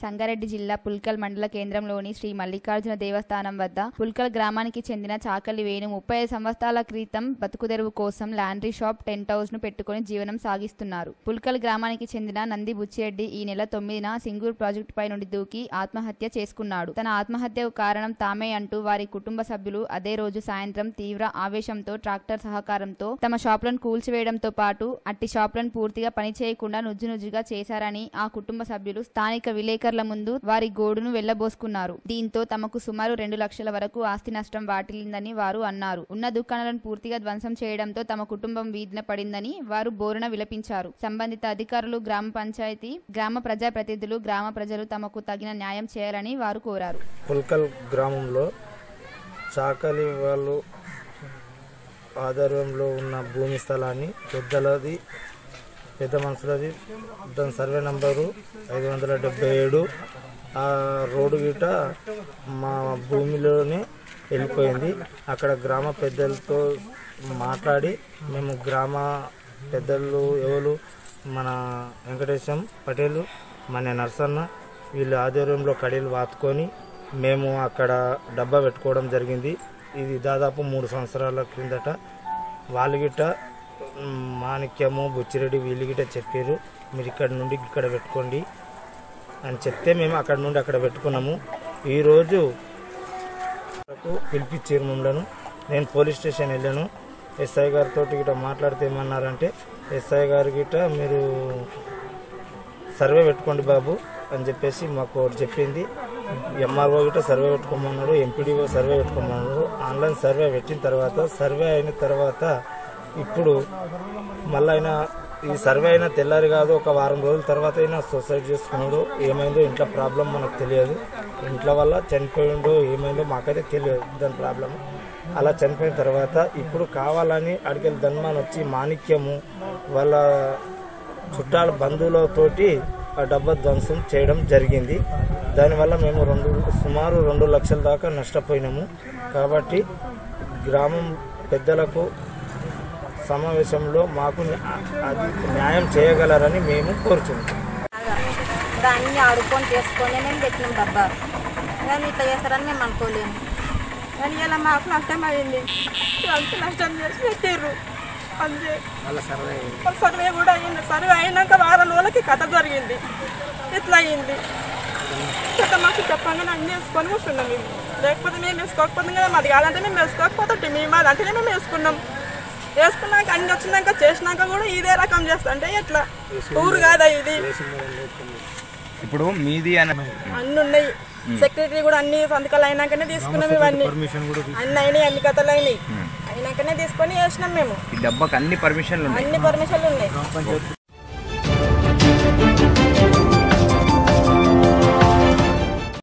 సంగారెడ్డి జిల్లా పుల్కల్ మండల కేంద్రంలోని శ్రీ మల్లికార్జున దేవస్థానం వద్ద పుల్కల్ గ్రామానికి చెందిన చాకలి వేణు ముప్పై ఐదు సంవత్సరాల క్రితం బతుకుదెరువు కోసం లాండ్రీ షాప్ టెంట్ హౌస్ ను పెట్టుకుని జీవనం సాగిస్తున్నారు పుల్కల్ గ్రామానికి చెందిన నంది బుచ్చిరెడ్డి ఈ నెల తొమ్మిదిన సింగూర్ ప్రాజెక్టు పై నుండి దూకి ఆత్మహత్య చేసుకున్నాడు తన ఆత్మహత్యకు కారణం తామే అంటూ వారి కుటుంబ సభ్యులు అదే రోజు సాయంత్రం తీవ్ర ఆవేశంతో ట్రాక్టర్ సహకారంతో తమ షాపులను కూల్చివేయడంతో పాటు అట్టి షాపులను పూర్తిగా పని చేయకుండా నుజ్జు నుజ్జుగా చేశారని ఆ కుటుంబ సభ్యులు స్థానిక విలేకరుల ముందు వారి గోడును వెళ్లబోసుకున్నారు దీంతో తమకు సుమారు రెండు లక్షల వరకు ఆస్తి నష్టం వాటిల్లిందని వారు అన్నారు ఉన్న దుకాణాలను పూర్తిగా ధ్వంసం చేయడంతో తమ కుటుంబం వీధిన పడిందని వారు బోరున విలపించారు సంబంధిత అధికారులు గ్రామ పంచాయతీ గ్రామ ప్రజా ప్రతినిధులు గ్రామ ప్రజలు తమకు తగిన న్యాయం చేయాలని వారు కోరారు పుల్కల్ గ్రామంలో చాకలి వాళ్ళు ఆధ్వర్యంలో ఉన్న భూమి స్థలాన్ని పెద్దలది పెద్ద మనుషులది దాని సర్వే నంబరు ఐదు వందల డెబ్బై ఏడు ఆ రోడ్డు గిట మా భూమిలోనే వెళ్ళిపోయింది అక్కడ గ్రామ పెద్దలతో మాట్లాడి మేము గ్రామ పెద్దలు ఎవరు మన వెంకటేశం పటేలు మన నర్సన్న వీళ్ళ ఆధ్వర్యంలో కడీలు వాతుకొని మేము అక్కడ డబ్బా పెట్టుకోవడం జరిగింది ఇది దాదాపు మూడు సంవత్సరాల క్రిందట వాళ్ళు గిట్ట మ్, మాణిక్యము బుచ్చిరెడ్డి వీళ్ళు గిట్ట చెప్పారు మీరు ఇక్కడ నుండి ఇక్కడ పెట్టుకోండి అని చెప్తే మేము అక్కడ నుండి అక్కడ పెట్టుకున్నాము ఈరోజు వరకు పిలిపించారు మమ్మల్ని నేను పోలీస్ స్టేషన్ వెళ్ళాను ఎస్ఐ గారితో గిట్ట మాట్లాడితే ఏమన్నారంటే ఎస్ఐ గారు గిట్ట మీరు సర్వే పెట్టుకోండి బాబు అని చెప్పేసి మాకు ఒకటి చెప్పింది ఎంఆర్ఓ గిట్ట సర్వే పెట్టుకోమన్నాడు ఎంపీడీఓ సర్వే పెట్టుకోమన్నాడు ఆన్లైన్ సర్వే పెట్టిన తర్వాత సర్వే అయిన తర్వాత ఇప్పుడు మళ్ళీ అయినా ఈ సర్వే అయినా తెల్లారి కాదు ఒక వారం రోజుల తర్వాత అయినా సూసైడ్ చేసుకున్నాడు ఏమైందో ఇంట్లో ప్రాబ్లం మనకు తెలియదు ఇంట్లో వల్ల చనిపోయిండో ఏమైందో మాకైతే తెలియదు దాని ప్రాబ్లం అలా చనిపోయిన తర్వాత ఇప్పుడు కావాలని అడిగిన ధన్మాన్ వచ్చి మాణిక్యము వాళ్ళ చుట్టాల బంధువులతోటి ఆ డబ్బా ధ్వంసం చేయడం జరిగింది దానివల్ల మేము రెండు సుమారు రెండు లక్షల దాకా నష్టపోయినాము కాబట్టి గ్రామం పెద్దలకు సమావేశంలో మాకు న్యా- అది న్యాయం చేయగలరని మేము కోరుచున్నాం దాన్ని ఆడుకొని చేసుకొని మేము పెట్టినాం డబ్బా కానీ ఇట్లా చేస్తారని మేము అనుకోలేము కానీ ఇలా మాకు నష్టం అయింది అంత నష్టం చేసి పెట్టారు అంతే వాళ్ళ సర్వే కూడా అయింది సర్వే అయినాక వారం రోజులకి కథ జరిగింది ఇట్లా అయింది ఇట్లా మాకు చెప్పంగానే అన్ని వేసుకొని కూర్చున్నాం మేము లేకపోతే మేము వేసుకోకపోతే కదా మాది కాదంటే మేము వేసుకోకపోతే మేము మాది అంటేనే మేము వేసుకున్నాం వేసుకున్నాక అన్ని వచ్చినాక చేసినాక కూడా ఇదే రకం చేస్తా అంటే ఎట్లా ఊరు కాదా ఇది ఇప్పుడు మీది అని అన్ని ఉన్నాయి సెక్రటరీ కూడా అన్ని సంతకాలు అయినాకనే తీసుకున్నాం ఇవన్నీ అన్ని అయినాయి అన్ని కథలు అయినాయి అయినాకనే తీసుకొని వేసినాం మేము ఈ డబ్బాకి అన్ని పర్మిషన్లు ఉన్నాయి అన్ని పర్మిషన్లు ఉన్నాయి